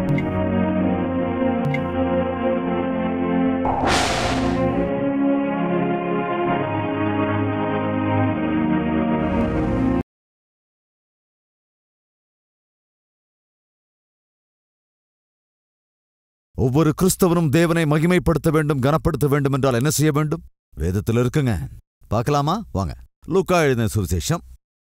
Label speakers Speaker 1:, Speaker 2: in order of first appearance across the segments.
Speaker 1: ஒவ்வொரு கிறிஸ்தவனும் தேவனை மகிமைப்படுத்த வேண்டும் கனப்படுத்த வேண்டும் என்றால் என்ன செய்ய வேண்டும் வேதத்தில் இருக்குங்க பார்க்கலாமா வாங்க லூக்கா எழுதின சுவிசேஷம்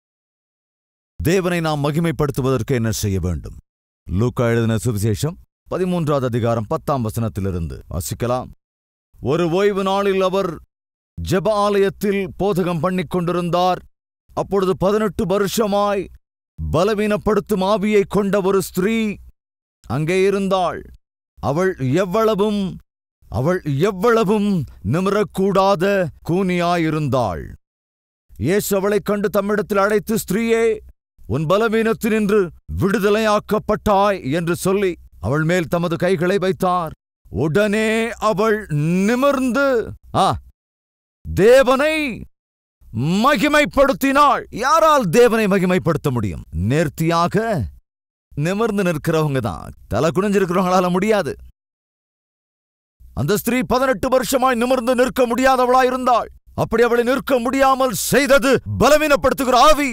Speaker 1: தேவனை நாம் மகிமைப்படுத்துவதற்கு என்ன செய்ய வேண்டும் லூக்கா எழுதின சுவிசேஷம் பதிமூன்றாவது அதிகாரம் பத்தாம் வசனத்திலிருந்து வாசிக்கலாம் ஒரு ஓய்வு நாளில் அவர் ஜெப ஆலயத்தில் போதகம் பண்ணிக் கொண்டிருந்தார் அப்பொழுது பதினெட்டு வருஷமாய் பலவீனப்படுத்தும் ஆவியைக் கொண்ட ஒரு ஸ்திரீ அங்கே இருந்தாள் அவள் எவ்வளவும் அவள் எவ்வளவும் நிமிரக்கூடாத கூனியாயிருந்தாள் இயேசு அவளைக் கண்டு தம்மிடத்தில் அழைத்து ஸ்திரீயே உன் பலவீனத்தினின்று விடுதலையாக்கப்பட்டாய் என்று சொல்லி அவள் மேல் தமது கைகளை வைத்தார் உடனே அவள் நிமிர்ந்து ஆ தேவனை மகிமைப்படுத்தினாள் யாரால் தேவனை மகிமைப்படுத்த முடியும் நேர்த்தியாக நிமிர்ந்து நிற்கிறவங்க தான் தலை குனிஞ்சிருக்கிறவங்களால முடியாது அந்த ஸ்திரீ பதினெட்டு வருஷமாய் நிமிர்ந்து நிற்க முடியாதவளாயிருந்தாள் அப்படி அவளை நிற்க முடியாமல் செய்தது பலவீனப்படுத்துகிற ஆவி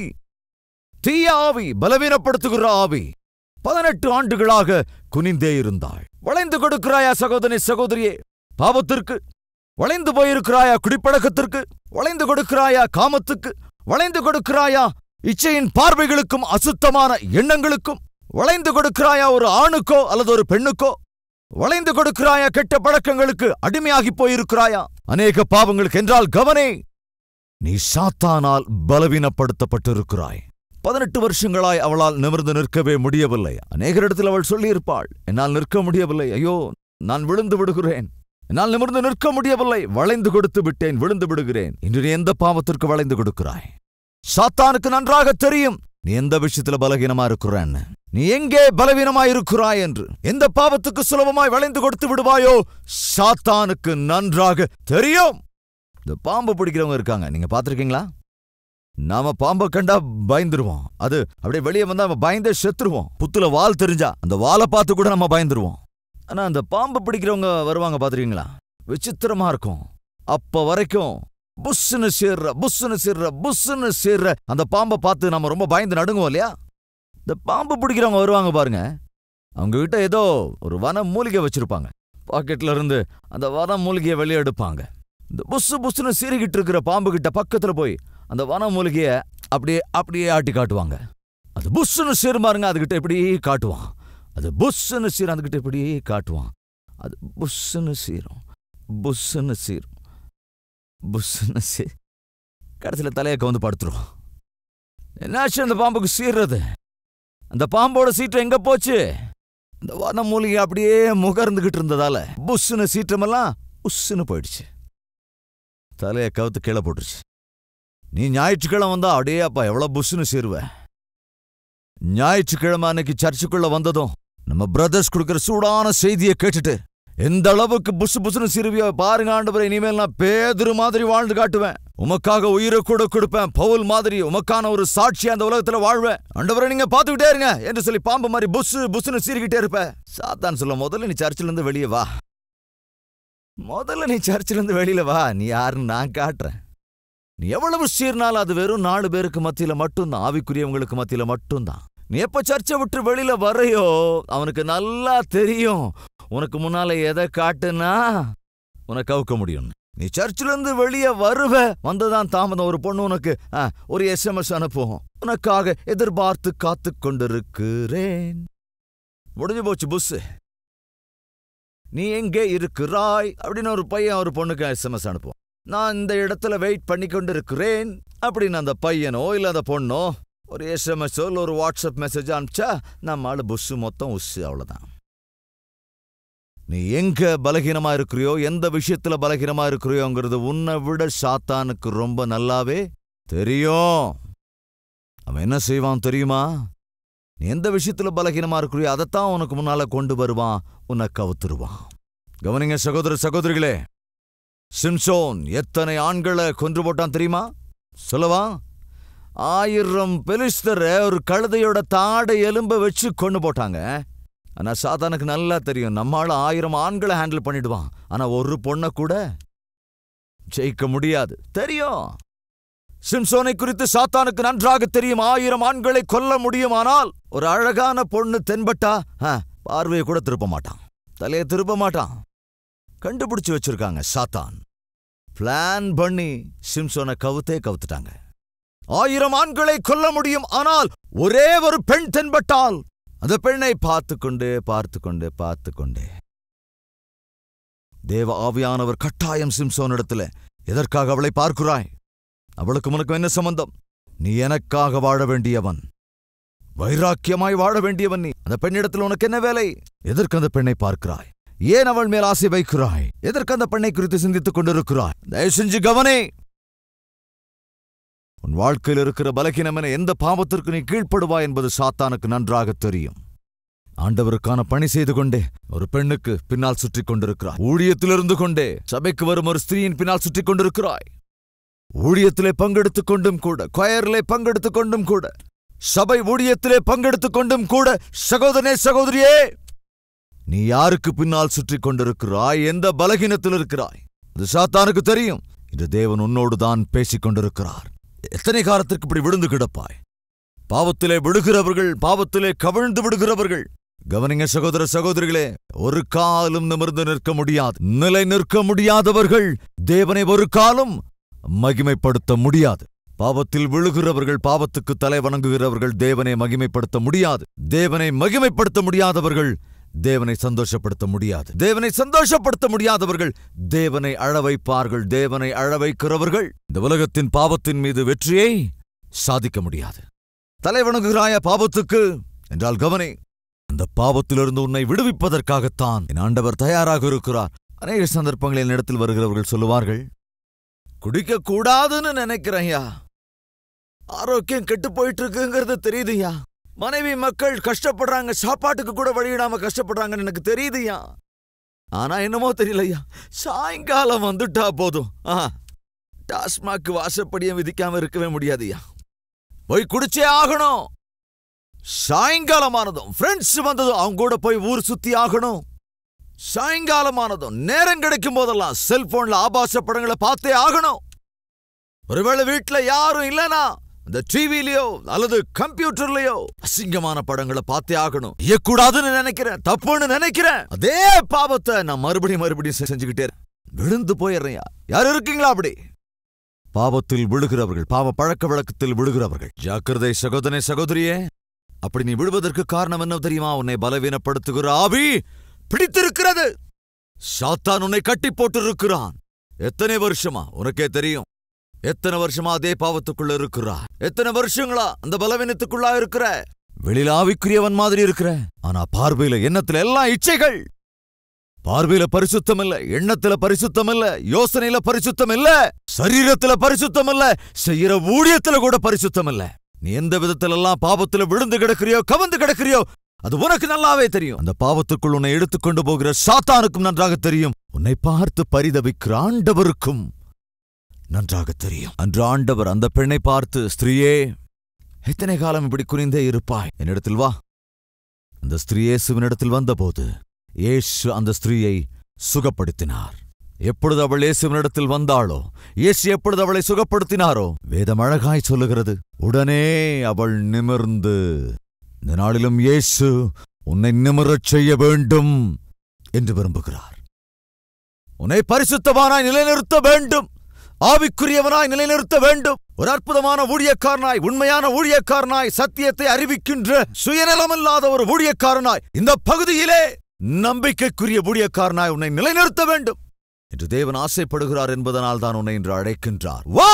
Speaker 1: தீய ஆவி பலவீனப்படுத்துகிற ஆவி பதினெட்டு ஆண்டுகளாக குனிந்தே இருந்தாள் வளைந்து கொடுக்கிறாயா சகோதரி சகோதரியே பாவத்திற்கு வளைந்து போயிருக்கிறாயா குடிப்பழக்கத்திற்கு வளைந்து கொடுக்கிறாயா காமத்துக்கு வளைந்து கொடுக்கிறாயா இச்சையின் பார்வைகளுக்கும் அசுத்தமான எண்ணங்களுக்கும் வளைந்து கொடுக்கிறாயா ஒரு ஆணுக்கோ அல்லது ஒரு பெண்ணுக்கோ வளைந்து கொடுக்கிறாயா கெட்ட பழக்கங்களுக்கு அடிமையாகி போயிருக்கிறாயா அநேக பாவங்களுக்கு என்றால் கவனே நீ சாத்தானால் பலவீனப்படுத்தப்பட்டிருக்கிறாய் பதினெட்டு வருஷங்களாய் அவளால் நிமிர்ந்து நிற்கவே முடியவில்லை அநேகரிடத்தில் அவள் சொல்லியிருப்பாள் என்னால் நிற்க முடியவில்லை ஐயோ நான் விழுந்து விடுகிறேன் என்னால் நிமிர்ந்து நிற்க முடியவில்லை வளைந்து கொடுத்து விட்டேன் விழுந்து விடுகிறேன் இன்று நீ எந்த பாவத்திற்கு வளைந்து கொடுக்கிறாய் சாத்தானுக்கு நன்றாக தெரியும் நீ எந்த விஷயத்துல பலகீனமா இருக்கிறன்னு நீ எங்கே பலவீனமா இருக்கிறாய் என்று எந்த பாவத்துக்கு சுலபமாய் வளைந்து கொடுத்து விடுவாயோ சாத்தானுக்கு நன்றாக தெரியும் இந்த பாம்பு பிடிக்கிறவங்க இருக்காங்க நீங்க பாத்திருக்கீங்களா நாம பாம்பை கண்டா பயந்துருவோம் அது அப்படியே வெளியே வந்தா நம்ம பயந்தே செத்துருவோம் புத்துல வால் தெரிஞ்சா அந்த வாலை பார்த்து கூட நம்ம பயந்துருவோம் ஆனா அந்த பாம்பு பிடிக்கிறவங்க வருவாங்க பாத்திருக்கீங்களா விசித்திரமா இருக்கும் அப்ப வரைக்கும் புஷ்ஷுன்னு சேர்ற புஷ்ஷுன்னு சேர்ற புஷ்ஷுன்னு சேர்ற அந்த பாம்பை பார்த்து நம்ம ரொம்ப பயந்து நடுங்குவோம் இல்லையா இந்த பாம்பு பிடிக்கிறவங்க வருவாங்க பாருங்க அவங்க கிட்ட ஏதோ ஒரு வன மூலிகை வச்சிருப்பாங்க பாக்கெட்ல இருந்து அந்த வன மூலிகையை வெளியே எடுப்பாங்க இந்த புஸ்ஸு புஸ்ஸுன்னு சீறிக்கிட்டு இருக்கிற பாம்பு கிட்ட பக்கத்துல போய் அந்த வன மூலிகையை அப்படியே அப்படியே ஆட்டி காட்டுவாங்க அது புஷ்ஷுன்னு சீரும் பாருங்க அதுகிட்ட இப்படி காட்டுவான் அது புஷ்ஷுன்னு சீரும் அதுகிட்ட இப்படி காட்டுவான் அது புஷ்ஷுன்னு சீரும் புஷ்ஷுன்னு சீரும் புஷ்ஷுன்னு சீ கடைசியில் தலையை கவுந்து படுத்துரும் என்னாச்சு அந்த பாம்புக்கு சீர்றது அந்த பாம்போட சீற்றம் எங்க போச்சு அந்த வன மூலிகை அப்படியே முகர்ந்துகிட்டு இருந்ததால புஷ்ஷுன்னு சீற்றமெல்லாம் உஸ்ஸுன்னு போயிடுச்சு தலையை கவுத்து கீழே போட்டுருச்சு நீ ஞாயிற்றுக்கிழமை வந்தா அடே அப்பா எவ்வளவு புஷ்ஷுன்னு சேருவ ஞாயிற்றுக்கிழமை அன்னைக்கு சர்ச்சுக்குள்ள வந்ததும் நம்ம பிரதர்ஸ் கொடுக்கிற சூடான செய்தியை கேட்டுட்டு எந்த அளவுக்கு புசு புசுன்னு சிறுவியோ பாருங்க ஆண்டவரே இனிமேல் நான் பேதுரு மாதிரி வாழ்ந்து காட்டுவேன் உமக்காக உயிரை கூட கொடுப்பேன் பவுல் மாதிரி உமக்கான ஒரு சாட்சி அந்த உலகத்துல வாழ்வேன் ஆண்டவரே நீங்க பாத்துக்கிட்டே இருங்க என்று சொல்லி பாம்பு மாதிரி புசு புசுன்னு சீறிக்கிட்டே இருப்ப சாத்தான் சொல்ல முதல்ல நீ சர்ச்சில இருந்து வெளியே வா முதல்ல நீ சர்ச்சில இருந்து வெளியில வா நீ யாருன்னு நான் காட்டுறேன் நீ எவ்வளவு சீர்னாலும் அது வெறும் நாலு பேருக்கு மத்தியில மட்டும்தான் ஆவிக்குரியவங்களுக்கு மத்தியில மட்டும்தான் நீ எப்ப சர்ச்சை விட்டு வெளியில வரையோ அவனுக்கு நல்லா தெரியும் உனக்கு முன்னால எதை காட்டுனா உனக்கு கவுக்க முடியும் நீ சர்ச்சில இருந்து வெளியே வருவ வந்துதான் தாமதம் ஒரு பொண்ணு உனக்கு ஆ, ஒரு எஸ்எம்எஸ் அனுப்பும் உனக்காக எதிர்பார்த்து காத்து கொண்டிருக்கிறேன் முடிஞ்சு போச்சு புஸ் நீ எங்கே இருக்கிறாய் அப்படின்னு ஒரு பையன் ஒரு பொண்ணுக்கு எஸ்எம்எஸ் அனுப்புவான் நான் இந்த இடத்துல வெயிட் பண்ணி கொண்டிருக்கிறேன் அப்படின்னு அந்த பையனோ இல்ல அந்த பொண்ணோ ஒரு எஸ்எம்எஸ்ஓ இல்ல ஒரு வாட்ஸ்அப் மெசேஜ் அனுப்பிச்சா நம்ம ஆளு புஸ்ஸு மொத்தம் உஸ்ஸு அவ்வளவுதான் நீ எங்க பலகீனமா இருக்கிறியோ எந்த விஷயத்துல பலகீனமா இருக்கிறியோங்கிறது உன்னை விட சாத்தானுக்கு ரொம்ப நல்லாவே தெரியும் அவன் என்ன செய்வான் தெரியுமா நீ எந்த விஷயத்துல பலகீனமா இருக்கிறியோ அதைத்தான் உனக்கு முன்னால கொண்டு வருவான் உன்னை கவுத்துருவான் கவனிங்க சகோதர சகோதரிகளே சிம்சோன் எத்தனை ஆண்களை கொன்று போட்டான் தெரியுமா சொல்லவா ஆயிரம் பெலிஸ்தரை ஒரு கழுதையோட தாடை எலும்ப வச்சு கொண்டு போட்டாங்க ஆனா சாத்தானுக்கு நல்லா தெரியும் நம்மால ஆயிரம் ஆண்களை ஹேண்டில் பண்ணிடுவான் ஆனா ஒரு பொண்ணை கூட ஜெயிக்க முடியாது தெரியும் சிம்சோனை குறித்து சாத்தானுக்கு நன்றாக தெரியும் ஆயிரம் ஆண்களை கொல்ல முடியுமானால் ஒரு அழகான பொண்ணு தென்பட்டா ஆ, பார்வையை கூட திருப்ப மாட்டான் தலையை திருப்ப மாட்டான் கண்டுபிடிச்சு வச்சிருக்காங்க சாத்தான் பிளான் பண்ணி சிம்சோனை கவுத்தே கவுத்துட்டாங்க ஆயிரம் ஆண்களை கொல்ல முடியும் ஆனால் ஒரே ஒரு பெண் தென்பட்டால் அந்த பெண்ணை பார்த்து கொண்டே பார்த்து கொண்டே பார்த்து கொண்டே தேவ ஆவியானவர் கட்டாயம் சிம்சோனிடத்துல எதற்காக அவளை பார்க்கிறாய் அவளுக்கு உனக்கு என்ன சம்பந்தம் நீ எனக்காக வாழ வேண்டியவன் வைராக்கியமாய் வாழ வேண்டியவன் நீ அந்த பெண்ணிடத்தில் உனக்கு என்ன வேலை எதற்கு அந்த பெண்ணை பார்க்கிறாய் ஏன் அவள் மேல் ஆசை வைக்கிறாய் எதற்கு அந்த பெண்ணை குறித்து சிந்தித்துக் கொண்டிருக்கிறாய் தயவு செஞ்சு கவனே உன் வாழ்க்கையில் இருக்கிற பலகீனம் என எந்த பாவத்திற்கு நீ கீழ்ப்படுவாய் என்பது சாத்தானுக்கு நன்றாக தெரியும் ஆண்டவருக்கான பணி செய்து கொண்டே ஒரு பெண்ணுக்கு பின்னால் சுற்றிக் கொண்டிருக்கிறாய் ஊழியத்திலிருந்து கொண்டே சபைக்கு வரும் ஒரு ஸ்திரீயின் பின்னால் சுற்றிக் கொண்டிருக்கிறாய் ஊழியத்திலே பங்கெடுத்துக் கொண்டும் கூட கொயரிலே பங்கெடுத்துக் கொண்டும் கூட சபை ஊழியத்திலே பங்கெடுத்துக் கொண்டும் கூட சகோதரனே சகோதரியே நீ யாருக்கு பின்னால் சுற்றிக் கொண்டிருக்கிறாய் எந்த பலகீனத்தில் இருக்கிறாய் அது சாத்தானுக்கு தெரியும் இது தேவன் உன்னோடு தான் பேசிக் கொண்டிருக்கிறார் எத்தனை காலத்திற்கு இப்படி விழுந்து கிடப்பாய் பாவத்திலே விழுகிறவர்கள் பாவத்திலே கவிழ்ந்து விடுகிறவர்கள் கவனிங்க சகோதர சகோதரிகளே ஒரு காலும் நிமிர்ந்து நிற்க முடியாது நிலை நிற்க முடியாதவர்கள் தேவனை ஒரு காலம் மகிமைப்படுத்த முடியாது பாவத்தில் விழுகிறவர்கள் பாவத்துக்கு தலை வணங்குகிறவர்கள் தேவனை மகிமைப்படுத்த முடியாது தேவனை மகிமைப்படுத்த முடியாதவர்கள் தேவனை சந்தோஷப்படுத்த முடியாது தேவனை சந்தோஷப்படுத்த முடியாதவர்கள் தேவனை அழ வைப்பார்கள் தேவனை அழ வைக்கிறவர்கள் இந்த உலகத்தின் பாவத்தின் மீது வெற்றியை சாதிக்க முடியாது தலை வணங்குகிறாய பாவத்துக்கு என்றால் கவனி அந்த பாவத்திலிருந்து உன்னை விடுவிப்பதற்காகத்தான் என் ஆண்டவர் தயாராக இருக்கிறார் அநேக சந்தர்ப்பங்களில் இடத்தில் வருகிறவர்கள் சொல்லுவார்கள் குடிக்க கூடாதுன்னு நினைக்கிறேன்யா ஆரோக்கியம் கெட்டு போயிட்டு இருக்குங்கிறது தெரியுதுயா மனைவி மக்கள் கஷ்டப்படுறாங்க சாப்பாட்டுக்கு கூட வழியிடாம கஷ்டப்படுறாங்கன்னு எனக்கு தெரியுதுயா ஆனா என்னமோ தெரியலையா சாயங்காலம் வந்துட்டா போதும் ஆ டாஸ்மாக் வாசப்படியை விதிக்காம இருக்கவே முடியாதுயா போய் குடிச்சே ஆகணும் சாயங்காலமானதும் ஃப்ரெண்ட்ஸ் வந்ததும் அவங்க கூட போய் ஊர் சுத்தி ஆகணும் சாயங்காலமானதும் நேரம் கிடைக்கும் போதெல்லாம் செல்போன்ல ஆபாச படங்களை பார்த்தே ஆகணும் ஒருவேளை வீட்ல யாரும் இல்லனா இந்த டிவிலயோ அல்லது கம்ப்யூட்டர்லயோ அசிங்கமான படங்களை பார்த்தே ஆகணும் செய்யக்கூடாதுன்னு நினைக்கிறேன் தப்புன்னு நினைக்கிறேன் அதே பாவத்தை நான் மறுபடியும் மறுபடியும் செ- செஞ்சுக்கிட்டே இருக்கேன். விழுந்து போயிடுறேன் யார் இருக்கீங்களா அப்படி பாவத்தில் விழுகிறவர்கள் பாவ பழக்க வழக்கத்தில் விழுகிறவர்கள் ஜாக்கிரதை சகோதரனே சகோதரியே அப்படி நீ விழுவதற்கு காரணம் என்ன தெரியுமா உன்னை பலவீனப்படுத்துகிற ஆவி பிடித்திருக்கிறது சாத்தான் உன்னை கட்டி போட்டிருக்கிறான் எத்தனை வருஷமா உனக்கே தெரியும் எத்தனை வருஷமா அதே பாவத்துக்குள்ள இருக்கிறா எத்தனை வருஷங்களா அந்த பலவீனத்துக்குள்ளா இருக்கிற வெளியில ஆவிக்குரியவன் மாதிரி இருக்கிற ஆனா பார்வையில எண்ணத்துல எல்லாம் இச்சைகள் பார்வையில பரிசுத்தம் இல்ல எண்ணத்துல பரிசுத்தம் இல்ல யோசனையில பரிசுத்தம் இல்ல சரீரத்துல பரிசுத்தம் இல்ல செய்யற ஊழியத்துல கூட பரிசுத்தம் இல்ல நீ எந்த விதத்துல எல்லாம் பாவத்துல விழுந்து கிடக்கிறியோ கவந்து கிடக்கிறியோ அது உனக்கு நல்லாவே தெரியும் அந்த பாவத்துக்குள் உன்னை எடுத்துக்கொண்டு போகிற சாத்தானுக்கும் நன்றாக தெரியும் உன்னை பார்த்து பரிதவிக்கிற ஆண்டவருக்கும் நன்றாக தெரியும் அன்று ஆண்டவர் அந்த பெண்ணை பார்த்து ஸ்திரீயே எத்தனை காலம் இப்படி குனிந்தே இருப்பாய் என்னிடத்தில் வா அந்த ஸ்திரீ இயேசுவினிடத்தில் வந்தபோது இயேசு அந்த ஸ்திரீயை சுகப்படுத்தினார் எப்பொழுது அவள் இயேசுவினிடத்தில் வந்தாளோ இயேசு எப்பொழுது அவளை சுகப்படுத்தினாரோ வேதம் அழகாய் சொல்லுகிறது உடனே அவள் நிமிர்ந்து இந்த நாளிலும் இயேசு உன்னை நிமிரச் செய்ய வேண்டும் என்று விரும்புகிறார் உன்னை பரிசுத்தமானாய் நிலைநிறுத்த வேண்டும் ஆவிக்குரியவனாய் நிலைநிறுத்த வேண்டும் ஒரு அற்புதமான ஊழியக்காரனாய் உண்மையான ஊழியக்காரனாய் சத்தியத்தை அறிவிக்கின்ற சுயநலமில்லாத ஒரு ஊழியக்காரனாய் இந்த பகுதியிலே நம்பிக்கைக்குரிய ஊழியக்காரனாய் உன்னை நிலைநிறுத்த வேண்டும் என்று தேவன் ஆசைப்படுகிறார் என்பதனால் தான் உன்னை இன்று அழைக்கின்றார் வா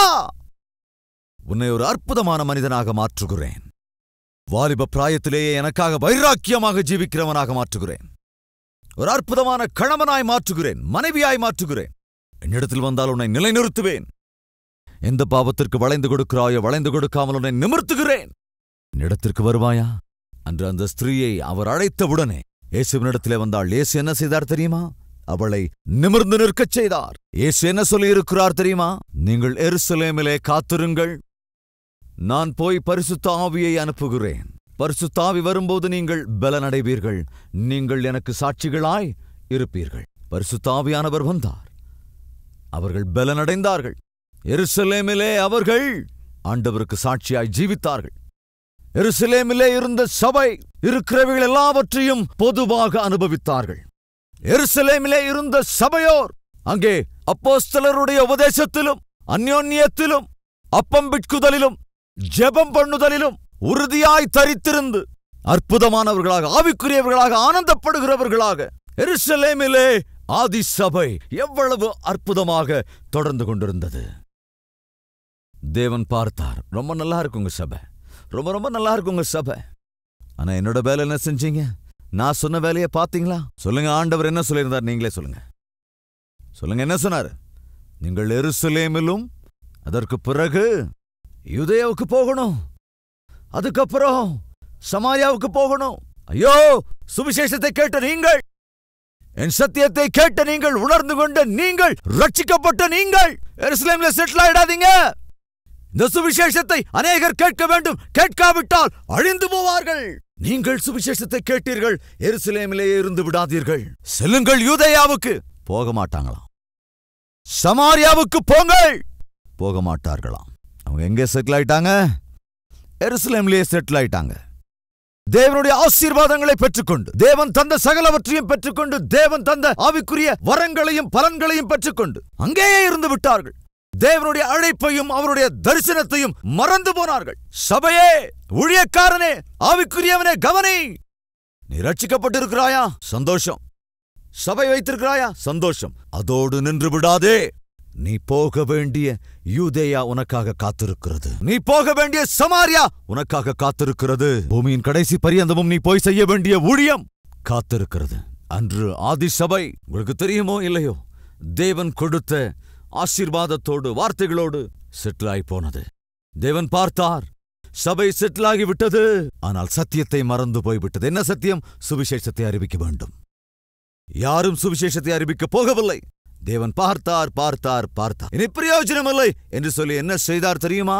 Speaker 1: உன்னை ஒரு அற்புதமான மனிதனாக மாற்றுகிறேன் வாலிப பிராயத்திலேயே எனக்காக வைராக்கியமாக ஜீவிக்கிறவனாக மாற்றுகிறேன் ஒரு அற்புதமான கணவனாய் மாற்றுகிறேன் மனைவியாய் மாற்றுகிறேன் என்னிடத்தில் வந்தால் உன்னை நிலைநிறுத்துவேன் எந்த பாவத்திற்கு வளைந்து கொடுக்கிறாயோ வளைந்து கொடுக்காமல் உன்னை நிமிர்த்துகிறேன் என்னிடத்திற்கு வருவாயா அன்று அந்த ஸ்திரீயை அவர் அழைத்தவுடனே இயேசுவினிடத்திலே வந்தாள் இயேசு என்ன செய்தார் தெரியுமா அவளை நிமிர்ந்து நிற்கச் செய்தார் இயேசு என்ன சொல்லியிருக்கிறார் தெரியுமா நீங்கள் எருசலேமிலே காத்திருங்கள் நான் போய் பரிசுத்த ஆவியை அனுப்புகிறேன் பரிசுத்தாவி வரும்போது நீங்கள் பலனடைவீர்கள் நீங்கள் எனக்கு சாட்சிகளாய் இருப்பீர்கள் பரிசுத்தாவியானவர் வந்தார் அவர்கள் பலனடைந்தார்கள் எருசலேமிலே அவர்கள் ஆண்டவருக்கு சாட்சியாய் ஜீவித்தார்கள் எருசலேமிலே இருந்த சபை இருக்கிறவைகள் எல்லாவற்றையும் பொதுவாக அனுபவித்தார்கள் எருசலேமிலே இருந்த சபையோர் அங்கே அப்போஸ்தலருடைய உபதேசத்திலும் அந்யோன்யத்திலும் அப்பம் பிட்குதலிலும் ஜெபம் பண்ணுதலிலும் உறுதியாய் தரித்திருந்து அற்புதமானவர்களாக ஆவிக்குரியவர்களாக ஆனந்தப்படுகிறவர்களாக எருசலேமிலே ஆதி சபை எவ்வளவு அற்புதமாக தொடர்ந்து கொண்டிருந்தது தேவன் பார்த்தார் ரொம்ப நல்லா இருக்குங்க சபை ரொம்ப ரொம்ப நல்லா இருக்குங்க சபை ஆனா என்னோட வேலை என்ன செஞ்சீங்க நான் சொன்ன வேலையை பாத்தீங்களா சொல்லுங்க ஆண்டவர் என்ன சொல்லியிருந்தார் நீங்களே சொல்லுங்க சொல்லுங்க என்ன சொன்னாரு நீங்கள் எருசலேமிலும் அதற்கு பிறகு யுதேவுக்கு போகணும் அதுக்கப்புறம் சமாரியாவுக்கு போகணும் ஐயோ சுவிசேஷத்தை கேட்ட நீங்கள் என் சத்தியத்தை கேட்ட நீங்கள் உணர்ந்து கொண்ட நீங்கள் ரட்சிக்கப்பட்ட நீங்கள் எருசலேம்ல செட்டில் ஆயிடாதீங்க இந்த சுவிசேஷத்தை அநேகர் கேட்க வேண்டும் கேட்காவிட்டால் அழிந்து போவார்கள் நீங்கள் சுவிசேஷத்தை கேட்டீர்கள் எருசலேமிலேயே இருந்து விடாதீர்கள் செல்லுங்கள் யூதேயாவுக்கு போக மாட்டாங்களாம் சமாரியாவுக்கு போங்கள் போக மாட்டார்களாம் அவங்க எங்க செட்டில் ஆயிட்டாங்க எருசலேம்லயே செட்டில் ஆயிட்டாங்க தேவனுடைய ஆசீர்வாதங்களை பெற்றுக்கொண்டு தேவன் தந்த சகலவற்றையும் பெற்றுக்கொண்டு தேவன் தந்த ஆவிக்குரிய வரங்களையும் பலன்களையும் பெற்றுக்கொண்டு அங்கேயே இருந்து விட்டார்கள் தேவனுடைய அழைப்பையும் அவருடைய தரிசனத்தையும் மறந்து போனார்கள் சபையே ஊழியக்காரனே ஆவிக்குரியவனே கவனி நீ ரட்சிக்கப்பட்டிருக்கிறாயா சந்தோஷம் சபை வைத்திருக்கிறாயா சந்தோஷம் அதோடு நின்று விடாதே நீ போக வேண்டிய யூதேயா உனக்காக காத்திருக்கிறது நீ போக வேண்டிய சமாரியா உனக்காக காத்திருக்கிறது பூமியின் கடைசி பரியந்தமும் நீ போய் செய்ய வேண்டிய ஊழியம் காத்திருக்கிறது அன்று ஆதி சபை உங்களுக்கு தெரியுமோ இல்லையோ தேவன் கொடுத்த ஆசீர்வாதத்தோடு வார்த்தைகளோடு செட்டில் ஆகி போனது தேவன் பார்த்தார் சபை செட்டில் ஆகிவிட்டது ஆனால் சத்தியத்தை மறந்து போய்விட்டது என்ன சத்தியம் சுவிசேஷத்தை அறிவிக்க வேண்டும் யாரும் சுவிசேஷத்தை அறிவிக்க போகவில்லை தேவன் பார்த்தார் பார்த்தார் பார்த்தார் இனி பிரயோஜனம் இல்லை என்று சொல்லி என்ன செய்தார் தெரியுமா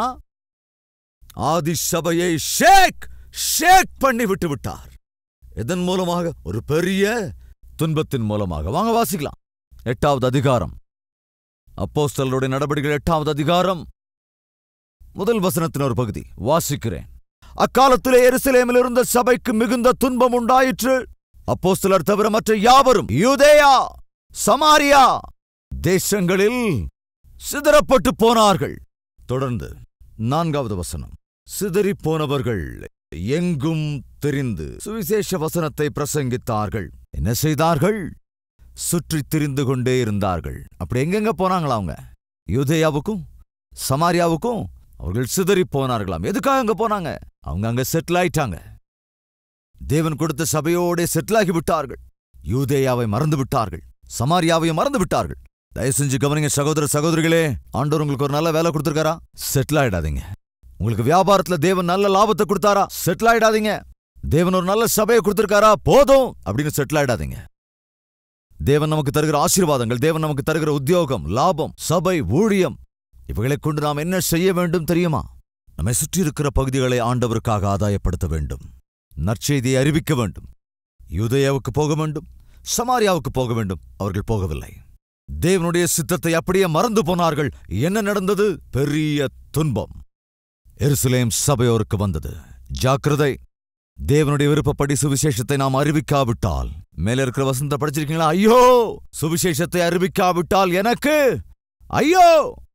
Speaker 1: ஆதி சபையை ஷேக் ஷேக் பண்ணி விட்டு விட்டார் இதன் மூலமாக ஒரு பெரிய துன்பத்தின் மூலமாக வாங்க வாசிக்கலாம் எட்டாவது அதிகாரம் அப்போஸ்தலருடைய நடவடிக்கைகள் எட்டாவது அதிகாரம் முதல் வசனத்தின் ஒரு பகுதி வாசிக்கிறேன் அக்காலத்திலே எருசலேமில் இருந்த சபைக்கு மிகுந்த துன்பம் உண்டாயிற்று அப்போஸ்தலர் தவிர மற்ற யாவரும் யூதேயா சமாரியா தேசங்களில் சிதறப்பட்டு போனார்கள் தொடர்ந்து நான்காவது வசனம் சிதறிப் போனவர்கள் எங்கும் தெரிந்து சுவிசேஷ வசனத்தை பிரசங்கித்தார்கள் என்ன செய்தார்கள் சுற்றித் திரிந்து கொண்டே இருந்தார்கள் அப்படி எங்கெங்க போனாங்களா அவங்க யூதேயாவுக்கும் சமாரியாவுக்கும் அவர்கள் சிதறிப் போனார்களாம் எதுக்காக அங்க போனாங்க அவங்க அங்க செட்டில் ஆயிட்டாங்க தேவன் கொடுத்த சபையோடே செட்டில் ஆகி விட்டார்கள் யூதேயாவை மறந்து விட்டார்கள் சமாரியாவையும் மறந்து விட்டார்கள் தயவு செஞ்சு கவனிங்க சகோதர சகோதரிகளே ஆண்டவர் உங்களுக்கு ஒரு நல்ல வேலை கொடுத்திருக்காரா செட்டில் ஆயிடாதீங்க உங்களுக்கு வியாபாரத்துல தேவன் நல்ல லாபத்தை கொடுத்தாரா செட்டில் ஆயிடாதீங்க தேவன் ஒரு நல்ல சபையை கொடுத்திருக்காரா போதும் அப்படின்னு செட்டில் ஆயிடாதீங்க தேவன் நமக்கு தருகிற ஆசீர்வாதங்கள் தேவன் நமக்கு தருகிற உத்தியோகம் லாபம் சபை ஊழியம் இவைகளைக் கொண்டு நாம் என்ன செய்ய வேண்டும் தெரியுமா நம்மை சுற்றி இருக்கிற பகுதிகளை ஆண்டவருக்காக ஆதாயப்படுத்த வேண்டும் நற்செய்தியை அறிவிக்க வேண்டும் யூதேயாவுக்கு போக வேண்டும் சமாரியாவுக்கு போக வேண்டும் அவர்கள் போகவில்லை தேவனுடைய சித்தத்தை அப்படியே மறந்து போனார்கள் என்ன நடந்தது பெரிய துன்பம் எருசலேம் சபையோருக்கு வந்தது ஜாக்கிரதை தேவனுடைய விருப்பப்படி சுவிசேஷத்தை நாம் அறிவிக்காவிட்டால் மேல இருக்கிற வசந்த படிச்சிருக்கீங்களா ஐயோ சுவிசேஷத்தை அறிவிக்காவிட்டால் எனக்கு ஐயோ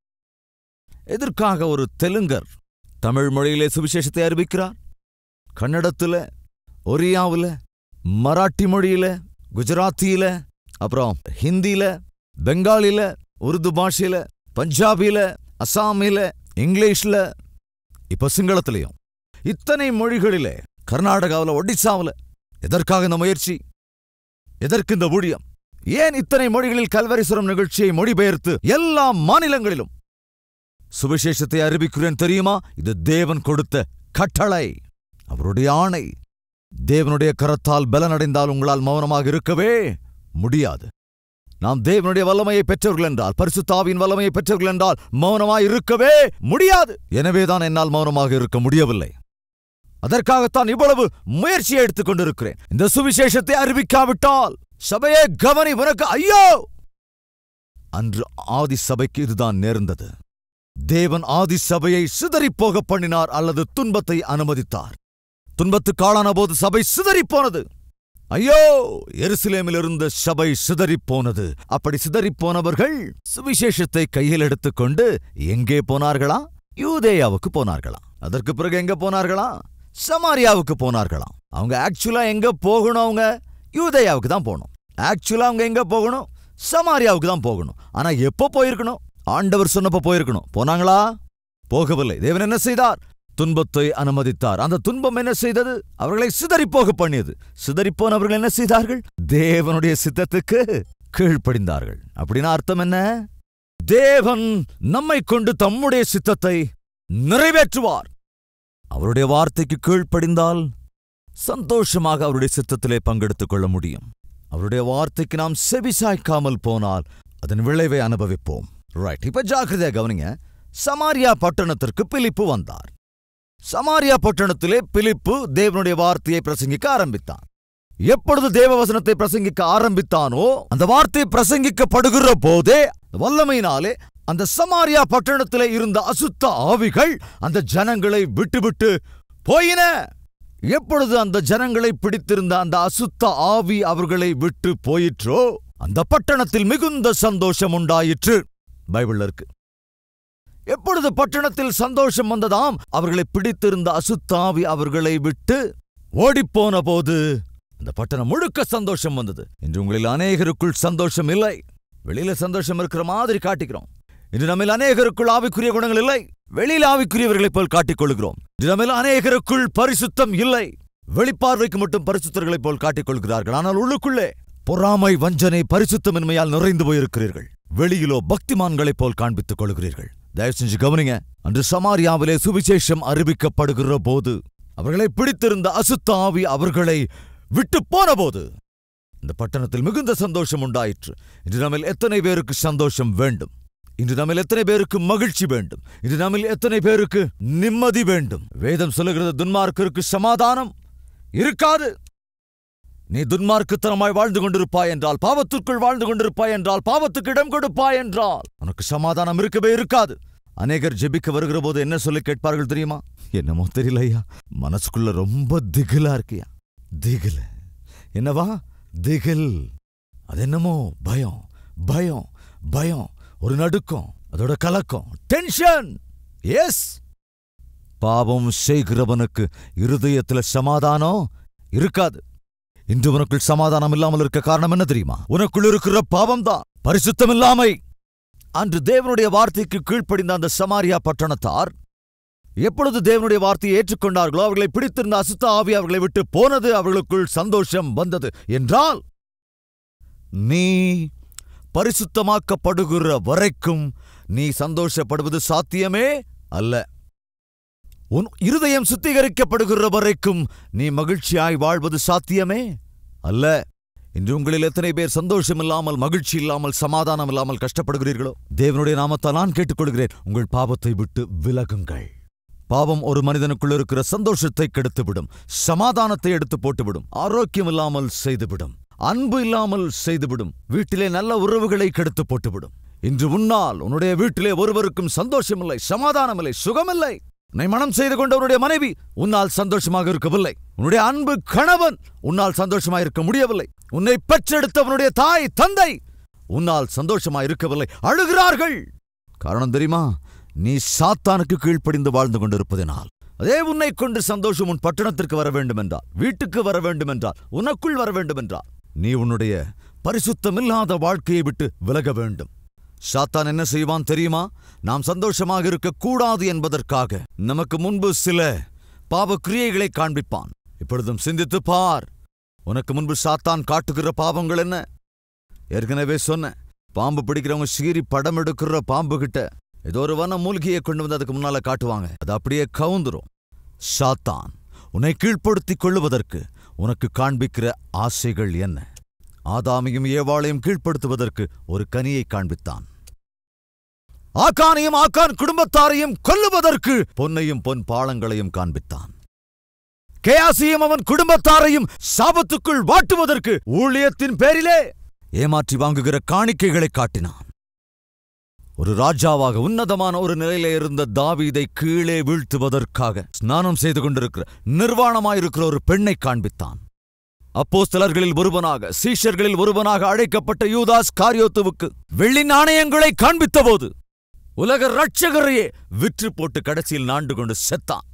Speaker 1: எதற்காக ஒரு தெலுங்கர் தமிழ் மொழியிலே சுவிசேஷத்தை அறிவிக்கிறார் கன்னடத்துல ஒரியாவுல மராட்டி மொழியில குஜராத்தியில அப்புறம் ஹிந்தியில பெங்காலில உருது பாஷையில பஞ்சாபில அசாமில இங்கிலீஷ்ல இப்ப சிங்களத்திலையும் இத்தனை மொழிகளிலே கர்நாடகாவுல ஒடிசாவுல எதற்காக இந்த முயற்சி எதற்கு இந்த ஊழியம் ஏன் இத்தனை மொழிகளில் கல்வரிசுரம் நிகழ்ச்சியை மொழிபெயர்த்து எல்லா மாநிலங்களிலும் சுவிசேஷத்தை அறிவிக்கிறேன் தெரியுமா இது தேவன் கொடுத்த கட்டளை அவருடைய ஆணை தேவனுடைய கரத்தால் பலனடைந்தால் உங்களால் மௌனமாக இருக்கவே முடியாது நாம் தேவனுடைய வல்லமையை பெற்றவர்கள் என்றால் பரிசுத்தாவின் வல்லமையை பெற்றவர்கள் என்றால் மௌனமாய் இருக்கவே முடியாது எனவேதான் என்னால் மௌனமாக இருக்க முடியவில்லை அதற்காகத்தான் இவ்வளவு முயற்சியை எடுத்துக் கொண்டிருக்கிறேன் இந்த சுவிசேஷத்தை அறிவிக்காவிட்டால் சபையே கவனி உனக்கு ஐயோ அன்று ஆதி சபைக்கு இதுதான் நேர்ந்தது தேவன் ஆதி சபையை சிதறிப்போக பண்ணினார் அல்லது துன்பத்தை அனுமதித்தார் துன்பத்துக்கு ஆளான போது சபை சிதறிப்போனது ஐயோ எருசலேமில் இருந்த சபை சிதறிப்போனது அப்படி சிதறிப்போனவர்கள் சுவிசேஷத்தை கையில் எடுத்துக்கொண்டு எங்கே போனார்களா யூதேயாவுக்கு போனார்களா அதற்கு பிறகு எங்க போனார்களா சமாரியாவுக்கு போனார்களா அவங்க ஆக்சுவலா எங்க போகணும் அவங்க யூதேயாவுக்கு தான் போகணும் ஆக்சுவலா அவங்க எங்க போகணும் சமாரியாவுக்கு தான் போகணும் ஆனா எப்போ போயிருக்கணும் ஆண்டவர் சொன்னப்ப போயிருக்கணும் போனாங்களா போகவில்லை தேவன் என்ன செய்தார் துன்பத்தை அனுமதித்தார் அந்த துன்பம் என்ன செய்தது அவர்களை சிதறிப்போக பண்ணியது சிதறிப்போனவர்கள் என்ன செய்தார்கள் தேவனுடைய சித்தத்துக்கு கீழ்ப்படிந்தார்கள் அப்படின்னா அர்த்தம் என்ன தேவன் நம்மை கொண்டு தம்முடைய சித்தத்தை நிறைவேற்றுவார் அவருடைய வார்த்தைக்கு கீழ்ப்படிந்தால் சந்தோஷமாக அவருடைய சித்தத்திலே பங்கெடுத்துக் கொள்ள முடியும் அவருடைய வார்த்தைக்கு நாம் செவிசாய்க்காமல் போனால் அதன் விளைவை அனுபவிப்போம் ரைட் இப்ப ஜாக்கிரதையா கவனிங்க சமாரியா பட்டணத்திற்கு பிலிப்பு வந்தார் சமாரியா பட்டணத்திலே பிலிப்பு தேவனுடைய வார்த்தையை பிரசங்கிக்க ஆரம்பித்தான் எப்பொழுது தேவவசனத்தை பிரசங்கிக்க ஆரம்பித்தானோ அந்த வார்த்தை பிரசங்கிக்கப்படுகிற போதே வல்லமையினாலே அந்த சமாரியா பட்டணத்திலே இருந்த அசுத்த ஆவிகள் அந்த ஜனங்களை விட்டுவிட்டு போயின எப்பொழுது அந்த ஜனங்களை பிடித்திருந்த அந்த அசுத்த ஆவி அவர்களை விட்டு போயிற்றோ அந்த பட்டணத்தில் மிகுந்த சந்தோஷம் உண்டாயிற்று பைபிள்ல இருக்கு எப்பொழுது பட்டணத்தில் சந்தோஷம் வந்ததாம் அவர்களை பிடித்திருந்த அசுத்தாவி அவர்களை விட்டு ஓடிப்போன போது அந்த பட்டணம் முழுக்க சந்தோஷம் வந்தது இன்று உங்களில் அநேகருக்குள் சந்தோஷம் இல்லை வெளியில சந்தோஷம் இருக்கிற மாதிரி காட்டிக்கிறோம் இன்று நம்மில் அநேகருக்குள் ஆவிக்குரிய குணங்கள் இல்லை வெளியில் ஆவிக்குரியவர்களைப் போல் காட்டிக் கொள்கிறோம் இன்று நம்மில் அநேகருக்குள் பரிசுத்தம் இல்லை வெளிப்பார்வைக்கு மட்டும் பரிசுத்தர்களைப் போல் காட்டிக் கொள்கிறார்கள் ஆனால் உள்ளுக்குள்ளே பொறாமை வஞ்சனை பரிசுத்தமின்மையால் நிறைந்து போயிருக்கிறீர்கள் வெளியிலோ பக்திமான்களைப் போல் காண்பித்துக் கொள்கிறீர்கள் தயவு செஞ்சு கவனிங்க அன்று சமாரியாவிலே சுவிசேஷம் அறிவிக்கப்படுகிற போது அவர்களை பிடித்திருந்த அசுத்த ஆவி அவர்களை விட்டு போன போது இந்த பட்டணத்தில் மிகுந்த சந்தோஷம் உண்டாயிற்று இன்று நம்மில் எத்தனை பேருக்கு சந்தோஷம் வேண்டும் இன்று நம்மில் எத்தனை பேருக்கு மகிழ்ச்சி வேண்டும் இன்று நம்மில் எத்தனை பேருக்கு நிம்மதி வேண்டும் வேதம் சொல்லுகிறது துன்மார்க்கருக்கு சமாதானம் இருக்காது நீ துன்மார்க்குத்தனமாய் வாழ்ந்து கொண்டிருப்பாய் என்றால் பாவத்திற்குள் வாழ்ந்து கொண்டிருப்பாய் என்றால் பாவத்துக்கு இடம் கொடுப்பாய் என்றால் உனக்கு சமாதானம் இருக்கவே இருக்காது அநேகர் ஜெபிக்க வருகிற போது என்ன சொல்லி கேட்பார்கள் தெரியுமா என்னமோ தெரியல ஐயா மனசுக்குள்ள ரொம்ப திகிலா இருக்கியா திகில் என்னவா திகில் அது என்னமோ பயம் பயம் பயம் ஒரு நடுக்கம் அதோட கலக்கம் டென்ஷன் எஸ் பாவம் செய்கிறவனுக்கு இருதயத்துல சமாதானம் இருக்காது இன்று உனக்குள் சமாதானம் இல்லாமல் இருக்க காரணம் என்ன தெரியுமா உனக்குள் இருக்கிற பாவம்தான் பரிசுத்தம் இல்லாமை அன்று தேவனுடைய வார்த்தைக்கு கீழ்ப்படிந்த அந்த சமாரியா பட்டணத்தார் எப்பொழுது தேவனுடைய வார்த்தையை ஏற்றுக்கொண்டார்களோ அவர்களை பிடித்திருந்த அசுத்த ஆவி அவர்களை விட்டு போனது அவர்களுக்குள் சந்தோஷம் வந்தது என்றால் நீ பரிசுத்தமாக்கப்படுகிற வரைக்கும் நீ சந்தோஷப்படுவது சாத்தியமே அல்ல உன் இருதயம் சுத்திகரிக்கப்படுகிற வரைக்கும் நீ மகிழ்ச்சியாய் வாழ்வது சாத்தியமே அல்ல இன்று உங்களில் எத்தனை பேர் சந்தோஷம் இல்லாமல் மகிழ்ச்சி இல்லாமல் சமாதானம் இல்லாமல் கஷ்டப்படுகிறீர்களோ தேவனுடைய நாமத்தால் நான் கேட்டுக்கொள்கிறேன் உங்கள் பாவத்தை விட்டு விலகுங்கள் பாவம் ஒரு மனிதனுக்குள் இருக்கிற சந்தோஷத்தை கெடுத்துவிடும் சமாதானத்தை எடுத்து போட்டுவிடும் ஆரோக்கியம் இல்லாமல் செய்துவிடும் அன்பு இல்லாமல் செய்துவிடும் வீட்டிலே நல்ல உறவுகளை கெடுத்து போட்டுவிடும் இன்று உன்னால் உன்னுடைய வீட்டிலே ஒருவருக்கும் சந்தோஷமில்லை சமாதானமில்லை சுகமில்லை உன்னை மனம் செய்து கொண்டவனுடைய மனைவி உன்னால் சந்தோஷமாக இருக்கவில்லை உன்னுடைய அன்பு கணவன் உன்னால் சந்தோஷமாக இருக்க முடியவில்லை உன்னை பெற்றெடுத்தவனுடைய தாய் தந்தை உன்னால் சந்தோஷமாக இருக்கவில்லை அழுகிறார்கள் காரணம் தெரியுமா நீ சாத்தானுக்கு கீழ்ப்படிந்து வாழ்ந்து கொண்டிருப்பதினால் அதே உன்னை கொண்டு சந்தோஷம் உன் பட்டணத்திற்கு வர வேண்டும் என்றால் வீட்டுக்கு வர வேண்டும் என்றால் உனக்குள் வர வேண்டும் என்றால் நீ உன்னுடைய பரிசுத்தமில்லாத வாழ்க்கையை விட்டு விலக வேண்டும் சாத்தான் என்ன செய்வான் தெரியுமா நாம் சந்தோஷமாக இருக்கக்கூடாது என்பதற்காக நமக்கு முன்பு சில பாவ கிரியைகளை காண்பிப்பான் இப்பொழுதும் சிந்தித்து பார் உனக்கு முன்பு சாத்தான் காட்டுகிற பாவங்கள் என்ன ஏற்கனவே சொன்ன பாம்பு பிடிக்கிறவங்க சீறி படம் எடுக்கிற பாம்பு கிட்ட ஏதோ ஒரு வன மூலிகையை கொண்டு வந்து அதுக்கு முன்னால காட்டுவாங்க அது அப்படியே கவுந்துரும் சாத்தான் உன்னை கீழ்ப்படுத்திக் கொள்ளுவதற்கு உனக்கு காண்பிக்கிற ஆசைகள் என்ன ஆதாமையும் ஏவாளையும் கீழ்ப்படுத்துவதற்கு ஒரு கனியை காண்பித்தான் ஆக்கானையும் ஆக்கான் குடும்பத்தாரையும் கொல்லுவதற்கு பொன்னையும் பொன் பாளங்களையும் காண்பித்தான் கேயாசியும் அவன் குடும்பத்தாரையும் சாபத்துக்குள் வாட்டுவதற்கு ஊழியத்தின் பேரிலே ஏமாற்றி வாங்குகிற காணிக்கைகளை காட்டினான் ஒரு ராஜாவாக உன்னதமான ஒரு நிலையில இருந்த தாவீதை கீழே வீழ்த்துவதற்காக ஸ்நானம் செய்து கொண்டிருக்கிற நிர்வாணமாயிருக்கிற ஒரு பெண்ணை காண்பித்தான் அப்போஸ்தலர்களில் ஒருவனாக சீஷர்களில் ஒருவனாக அழைக்கப்பட்ட யூதாஸ் காரியோத்துவுக்கு வெள்ளி நாணயங்களை காண்பித்தபோது உலக ரட்சகரையே விற்று போட்டு கடைசியில் நாண்டு கொண்டு செத்தான்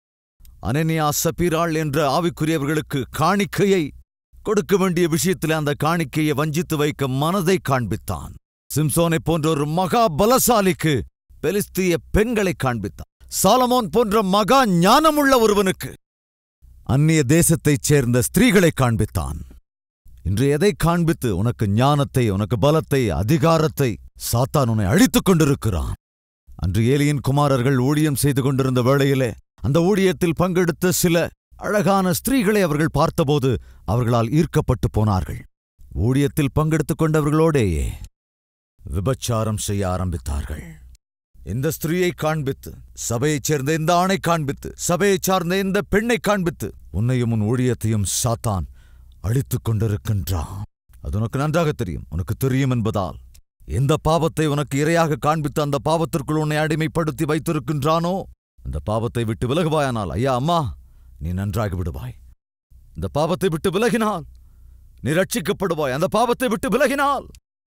Speaker 1: அனனியா சபீராள் என்ற ஆவிக்குரியவர்களுக்கு காணிக்கையை கொடுக்க வேண்டிய விஷயத்தில் அந்த காணிக்கையை வஞ்சித்து வைக்க மனதை காண்பித்தான் சிம்சோனை போன்ற ஒரு மகா பலசாலிக்கு பெலிஸ்திய பெண்களை காண்பித்தான் சாலமோன் போன்ற மகா ஞானமுள்ள ஒருவனுக்கு அந்நிய தேசத்தைச் சேர்ந்த ஸ்திரீகளை காண்பித்தான் இன்று எதை காண்பித்து உனக்கு ஞானத்தை உனக்கு பலத்தை அதிகாரத்தை சாத்தான் உன்னை அழித்துக் கொண்டிருக்கிறான் அன்று ஏலியின் குமாரர்கள் ஊழியம் செய்து கொண்டிருந்த வேளையிலே அந்த ஊழியத்தில் பங்கெடுத்த சில அழகான ஸ்திரீகளை அவர்கள் பார்த்தபோது அவர்களால் ஈர்க்கப்பட்டு போனார்கள் ஊழியத்தில் பங்கெடுத்துக் கொண்டவர்களோடேயே விபச்சாரம் செய்ய ஆரம்பித்தார்கள் இந்த ஸ்திரீயை காண்பித்து சபையைச் சேர்ந்த இந்த ஆணை காண்பித்து சபையைச் சார்ந்த இந்த பெண்ணை காண்பித்து உன்னையும் உன் ஊழியத்தையும் சாத்தான் அழித்துக் கொண்டிருக்கின்றான் அது உனக்கு நன்றாக தெரியும் உனக்கு தெரியும் என்பதால் எந்த பாவத்தை உனக்கு இரையாக காண்பித்து அந்த பாவத்திற்குள் உன்னை அடிமைப்படுத்தி வைத்திருக்கின்றானோ அந்த பாவத்தை விட்டு விலகுவாயானால் ஐயா அம்மா நீ நன்றாகி விடுவாய் இந்த பாவத்தை விட்டு விலகினால் நீ ரட்சிக்கப்படுவாய் அந்த பாவத்தை விட்டு விலகினால்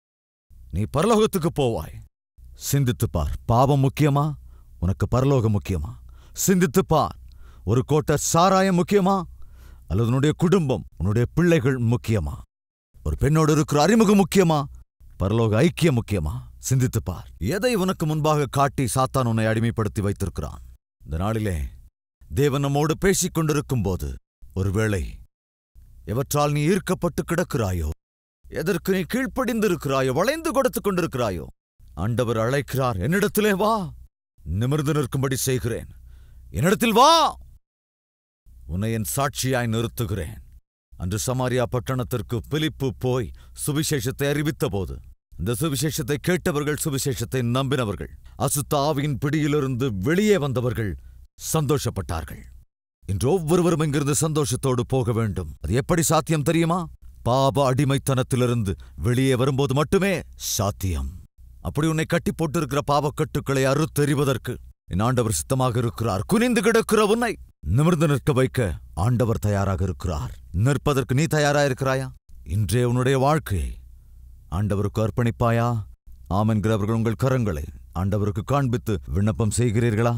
Speaker 1: நீ பரலோகத்துக்கு போவாய் சிந்தித்துப் பார் பாவம் முக்கியமா உனக்கு பரலோகம் முக்கியமா சிந்தித்துப் பார் ஒரு கோட்டை சாராயம் முக்கியமா அல்லது உன்னுடைய குடும்பம் உன்னுடைய பிள்ளைகள் முக்கியமா ஒரு பெண்ணோடு இருக்கிற அறிமுகம் முக்கியமா பரலோக ஐக்கியம் முக்கியமா சிந்தித்துப் பார் எதை உனக்கு முன்பாக காட்டி சாத்தான் உன்னை அடிமைப்படுத்தி வைத்திருக்கிறான் இந்த நாளிலே தேவன் நம்மோடு பேசிக் கொண்டிருக்கும் போது ஒருவேளை எவற்றால் நீ ஈர்க்கப்பட்டு கிடக்கிறாயோ எதற்கு நீ கீழ்ப்படிந்திருக்கிறாயோ வளைந்து கொடுத்துக் கொண்டிருக்கிறாயோ ஆண்டவர் அழைக்கிறார் என்னிடத்திலே வா நிமிர்ந்து நிற்கும்படி செய்கிறேன் என்னிடத்தில் வா உன்னை என் சாட்சியாய் நிறுத்துகிறேன் அன்று சமாரியா பட்டணத்திற்கு பிலிப்பு போய் சுவிசேஷத்தை அறிவித்தபோது இந்த சுவிசேஷத்தை கேட்டவர்கள் சுவிசேஷத்தை நம்பினவர்கள் அசுத்த ஆவியின் பிடியிலிருந்து வெளியே வந்தவர்கள் சந்தோஷப்பட்டார்கள் இன்று ஒவ்வொருவரும் இங்கிருந்து சந்தோஷத்தோடு போக வேண்டும் அது எப்படி சாத்தியம் தெரியுமா பாப அடிமைத்தனத்திலிருந்து வெளியே வரும்போது மட்டுமே சாத்தியம் அப்படி உன்னை கட்டி போட்டிருக்கிற பாவக்கட்டுக்களை அறுத்தெறிவதற்கு என் ஆண்டவர் சித்தமாக இருக்கிறார் குனிந்து கிடக்கிற உன்னை நிமிர்ந்து நிற்க வைக்க ஆண்டவர் தயாராக இருக்கிறார் நிற்பதற்கு நீ தயாரா இருக்கிறாயா இன்றே உன்னுடைய வாழ்க்கையை ஆண்டவருக்கு அர்ப்பணிப்பாயா ஆமென்கிறவர்கள் உங்கள் கரங்களை ஆண்டவருக்கு காண்பித்து விண்ணப்பம் செய்கிறீர்களா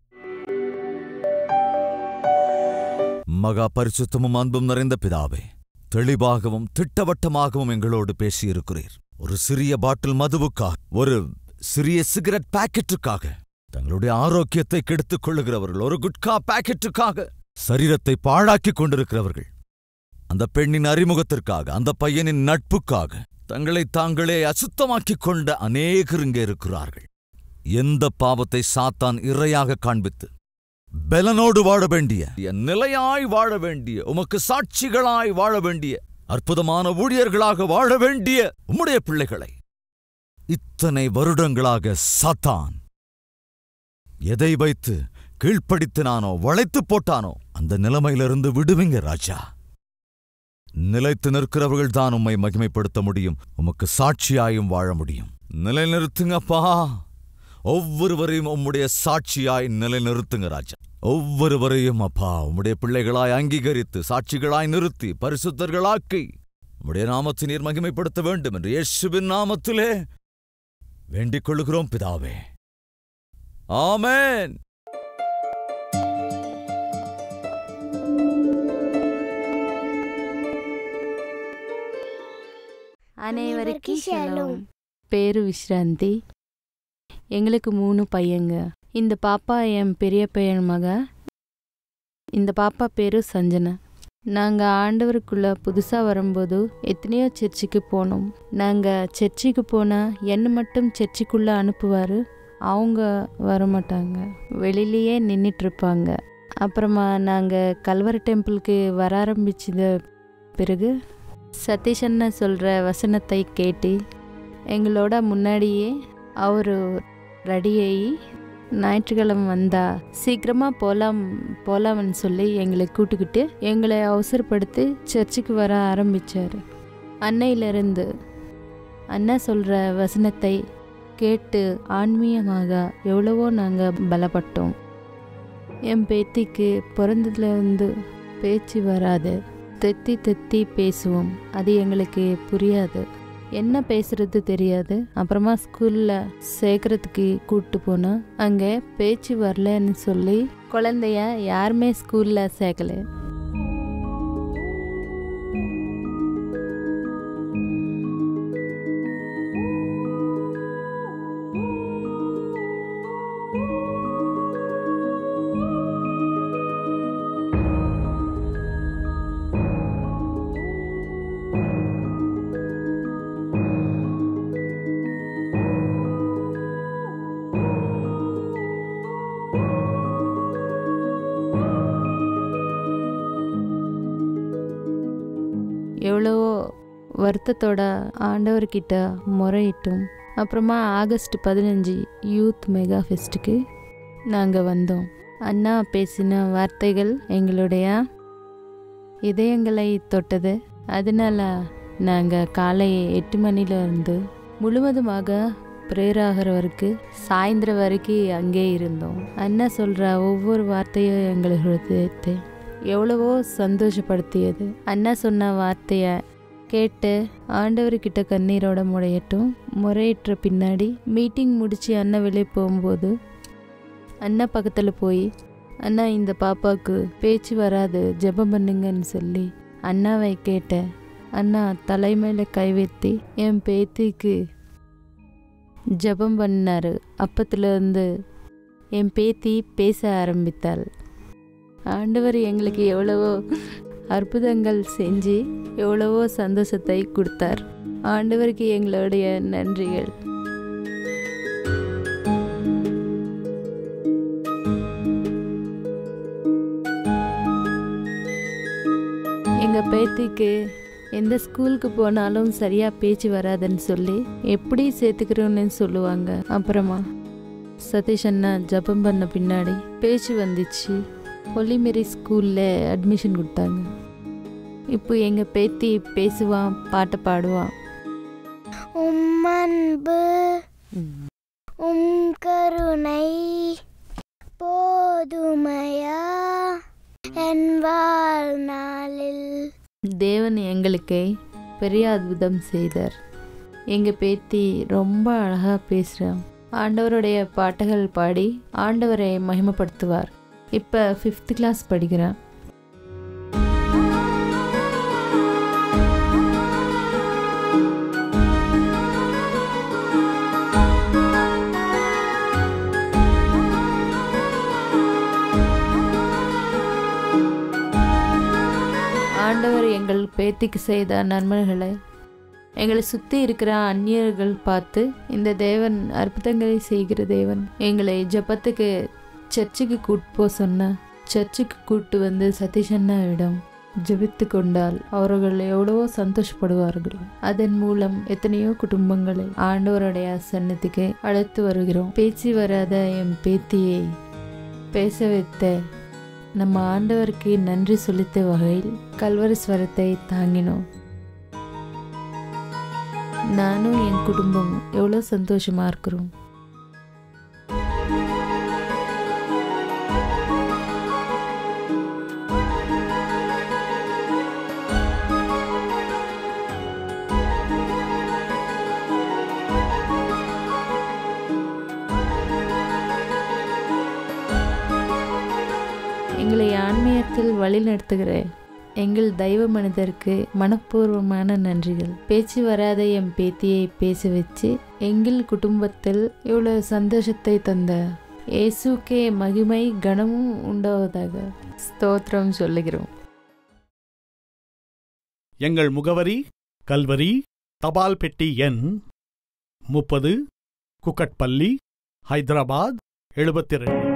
Speaker 1: மகா பரிசுத்தமும் அன்பும் நிறைந்த பிதாவே தெளிவாகவும் திட்டவட்டமாகவும் எங்களோடு பேசியிருக்கிறீர் ஒரு சிறிய பாட்டில் மதுவுக்காக ஒரு சிறிய சிகரெட் பாக்கெட்டுக்காக தங்களுடைய ஆரோக்கியத்தை கெடுத்துக் கொள்ளுகிறவர்கள் ஒரு குட்கா பாக்கெட்டுக்காக சரீரத்தை பாழாக்கிக் கொண்டிருக்கிறவர்கள் அந்த பெண்ணின் அறிமுகத்திற்காக அந்த பையனின் நட்புக்காக தங்களை தாங்களே அசுத்தமாக்கிக் கொண்ட அநேகர் இங்கே இருக்கிறார்கள் எந்த பாவத்தை சாத்தான் இரையாக காண்பித்து பெலனோடு வாழ வேண்டிய என் நிலையாய் வாழ வேண்டிய உமக்கு சாட்சிகளாய் வாழ வேண்டிய அற்புதமான ஊழியர்களாக வாழ வேண்டிய உம்முடைய பிள்ளைகளை இத்தனை வருடங்களாக சாத்தான் எதை வைத்து கீழ்ப்படுத்தினானோ வளைத்து போட்டானோ அந்த நிலைமையிலிருந்து விடுவீங்க ராஜா நிலைத்து நிற்கிறவர்கள் தான் உம்மை மகிமைப்படுத்த முடியும் உமக்கு சாட்சியாயும் வாழ முடியும் நிலைநிறுத்துங்கப்பா ஒவ்வொருவரையும் உம்முடைய சாட்சியாய் நிலைநிறுத்துங்க ராஜா ஒவ்வொருவரையும் அப்பா உம்முடைய பிள்ளைகளாய் அங்கீகரித்து சாட்சிகளாய் நிறுத்தி பரிசுத்தர்களாக்கி உம்முடைய நாமத்தை நீர் மகிமைப்படுத்த வேண்டும் என்று இயேசுவின் நாமத்திலே வேண்டிக் கொள்கிறோம் பிதாவே ஆமென்
Speaker 2: அனைவருக்கு ஷலோம்
Speaker 3: ஷலோம்.
Speaker 2: பேரு விஸ்ராந்தி எங்களுக்கு மூணு பையங்க இந்த பாப்பா என் பெரிய பையன் மக இந்த பாப்பா பேரு சஞ்சனா நாங்கள் ஆண்டவருக்குள்ள புதுசாக வரும்போது எத்தனையோ சர்ச்சுக்கு போனோம் நாங்கள் சர்ச்சுக்கு போனால் என்னை மட்டும் சர்ச்சுக்குள்ளே அனுப்புவார் அவங்க வரமாட்டாங்க வெளியிலேயே நின்றுட்டுருப்பாங்க அப்புறமா நாங்கள் கல்வரி டெம்பிளுக்கு வர ஆரம்பிச்சத பிறகு சதீஷ் அண்ணன் சொல்கிற வசனத்தை கேட்டு எங்களோட முன்னாடியே அவர் ரெடியாகி ஞாயிற்றுக்கிழமை வந்தா சீக்கிரமா போலாம் போலாம்னு சொல்லி எங்களை கூட்டுக்கிட்டு எங்களை அவசரப்படுத்தி சர்ச்சுக்கு வர ஆரம்பிச்சாரு அன்னையிலிருந்து அண்ணா சொல்ற வசனத்தை கேட்டு ஆன்மீகமாக எவ்வளவோ நாங்கள் பலப்பட்டோம் என் பேத்திக்கு பிறந்ததுல இருந்து பேச்சு வராது தெத்தி தெத்தி பேசுவோம் அது எங்களுக்கு புரியாது என்ன பேசுறது தெரியாது அப்புறமா ஸ்கூல்ல சேர்க்கறதுக்கு கூப்பிட்டு போனா அங்க பேச்சு வரலன்னு சொல்லி குழந்தைய யாருமே ஸ்கூல்ல சேர்க்கல எவ்வளவோ வருத்தத்தோட ஆண்டவர்கிட்ட முறையிட்டும் அப்புறமா ஆகஸ்ட் பதினஞ்சு யூத் மெகா ஃபெஸ்ட்டுக்கு நாங்கள் வந்தோம் அண்ணா பேசின வார்த்தைகள் எங்களுடைய இதயங்களை தொட்டது அதனால நாங்கள் காலை எட்டு மணில இருந்து முழுவதுமாக ப்ரேயர் ஆகிற வரைக்கும் சாயந்தரம் வரைக்கும் அங்கே இருந்தோம் அண்ணா சொல்கிற ஒவ்வொரு வார்த்தையும் எங்கள் ஹிருதயத்தை எவ்வளவோ சந்தோஷப்படுத்தியது அண்ணா சொன்ன வார்த்தைய கேட்டு ஆண்டவர்கிட்ட கண்ணீரோட முறையட்டும் முறையிட்ட பின்னாடி மீட்டிங் முடிச்சு அண்ணா வெளியே போகும்போது அண்ணா பக்கத்தில் போய் அண்ணா இந்த பாப்பாவுக்கு பேச்சு வராது ஜெபம் பண்ணுங்கன்னு சொல்லி அண்ணாவை கேட்டேன் அண்ணா தலைமையில கை வைத்தி என் பேத்திக்கு ஜெபம் பண்ணாரு அப்பத்துல இருந்து என் பேத்தி பேச ஆரம்பித்தாள் ஆண்டவர் எங்களுக்கு எவ்வளவோ அற்புதங்கள் செஞ்சு எவ்வளவோ சந்தோஷத்தை கொடுத்தார் ஆண்டவருக்கு எங்களுடைய நன்றிகள் எங்க பேத்திக்கு எந்த ஸ்கூலுக்கு போனாலும் சரியா பேச்சு வராதுன்னு சொல்லி எப்படி சேர்த்துக்கிறோன்னு சொல்லுவாங்க அப்புறமா சதீஷ் அண்ணா ஜபம் பண்ண பின்னாடி பேச்சு வந்துச்சு ஹொலிமெரி ஸ்கூல்ல அட்மிஷன் கொடுத்தாங்க இப்போ எங்க பேத்தி பேசுவான் பாட்டை பாடுவான்
Speaker 3: உம் அன்பு உம் கருணை போதுமையா என் வாழ்நாளில்
Speaker 2: தேவன் எங்களுக்கு பெரிய அற்புதம் செய்தார் எங்க பேத்தி ரொம்ப அழகா பேசுறான் ஆண்டவருடைய பாட்டுகள் பாடி ஆண்டவரை மகிமைப்படுத்துவார் இப்ப ஃபிஃப்த் கிளாஸ் படிக்கிறான் ஆண்டவர் எங்கள் பேத்திக்கு செய்த நன்மைகளை எங்களை சுற்றி இருக்கிற அந்நியர்கள் பார்த்து இந்த தேவன் அற்புதங்களை செய்கிற தேவன் எங்களை ஜெபத்துக்கு சர்ச்சுக்கு கூட்டு போக சொன்ன சர்ச்சுக்கு கூட்டு வந்து சதீஷ் அண்ணாவிடம் ஜெபித்து கொண்டால் அவர்கள் எவ்வளவோ சந்தோஷப்படுவார்கள் அதன் மூலம் எத்தனையோ குடும்பங்களை ஆண்டவருடைய சன்னதிக்கு அழைத்து வருகிறோம் பேச்சு வராத என் பேத்தியை பேச வைத்த நம்ம ஆண்டவருக்கு நன்றி செலுத்த வகையில் கல்வரி ஸ்வரத்தை தாங்கினோம் நானும் என் குடும்பமும் எவ்வளோ சந்தோஷமா இருக்கிறோம் எங்களை ஆன்மீகத்தில் வழிநடத்துகிற எங்கள் தெய்வ மனிதருக்கு மனப்பூர்வமான நன்றிகள் பேச்சு வராத என் பேத்தியை பேச வச்சு எங்கள் குடும்பத்தில் இவ்வளவு சந்தோஷத்தை தந்த இயேசுக்கே மகிமை கனமும் உண்டாவதாக ஸ்தோத்திரம் சொல்லுகிறோம்
Speaker 4: எங்கள் முகவரி கல்வரி தபால் பெட்டி எண் முப்பது குக்கட்பள்ளி ஹைதராபாத் எழுபத்தி ரெண்டு